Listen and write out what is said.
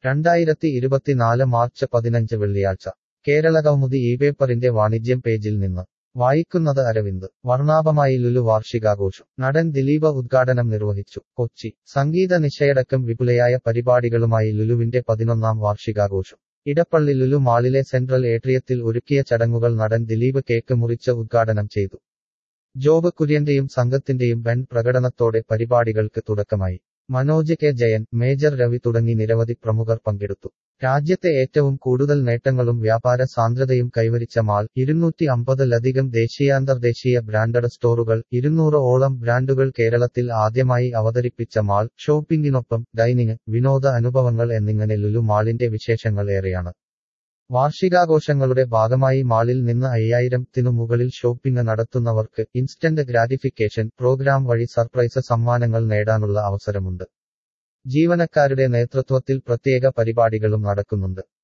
രണ്ടായിരത്തി ഇരുപത്തിനാല് മാർച്ച് പതിനഞ്ച് വെള്ളിയാഴ്ച കേരള കൗമുദി ഈ പേപ്പറിന്റെ വാണിജ്യം പേജിൽ നിന്ന് വായിക്കുന്നത് അരവിന്ദ് വർണ്ണാഭമായി ലുലു വാർഷികാഘോഷം നടൻ ദിലീപ് ഉദ്ഘാടനം നിർവഹിച്ചു കൊച്ചി സംഗീത നിശയടക്കം വിപുലയായ പരിപാടികളുമായി ലുലുവിന്റെ പതിനൊന്നാം വാർഷികാഘോഷം ഇടപ്പള്ളി ലുലു മാളിലെ സെൻട്രൽ ഏട്രിയത്തിൽ ഒരുക്കിയ ചടങ്ങുകൾ നടൻ ദിലീപ് കേക്ക് മുറിച്ച് ഉദ്ഘാടനം ചെയ്തു ജോബ് കുര്യന്റെയും സംഘത്തിന്റെയും ബൻ പ്രകടനത്തോടെ പരിപാടികൾക്ക് തുടക്കമായി മനോജ് കെ ജയൻ മേജർ രവി തുടങ്ങി നിരവധി പ്രമുഖർ പങ്കെടുത്തു രാജ്യത്തെ ഏറ്റവും കൂടുതൽ നേട്ടങ്ങളും വ്യാപാര സാന്ദ്രതയും കൈവരിച്ച മാൾ ഇരുന്നൂറ്റി അമ്പതിലധികം ദേശീയാന്തർദേശീയ ബ്രാൻഡഡ് സ്റ്റോറുകൾ ഇരുന്നൂറ് ഓളം ബ്രാൻഡുകൾ കേരളത്തിൽ ആദ്യമായി അവതരിപ്പിച്ച മാൾ ഷോപ്പിംഗിനൊപ്പം ഡൈനിങ് വിനോദ അനുഭവങ്ങൾ എന്നിങ്ങനെ ലുലു മാളിന്റെ വിശേഷങ്ങൾ ഏറെയാണ് വാർഷികാഘോഷങ്ങളുടെ ഭാഗമായി മാളിൽ നിന്ന് അയ്യായിരത്തിനു മുകളിൽ ഷോപ്പിംഗ് നടത്തുന്നവർക്ക് ഇൻസ്റ്റന്റ് ഗ്രാറ്റിഫിക്കേഷൻ പ്രോഗ്രാം വഴി സർപ്രൈസ് സമ്മാനങ്ങൾ നേടാനുള്ള അവസരമുണ്ട് ജീവനക്കാരുടെ നേതൃത്വത്തിൽ പ്രത്യേക പരിപാടികളും നടക്കുന്നുണ്ട്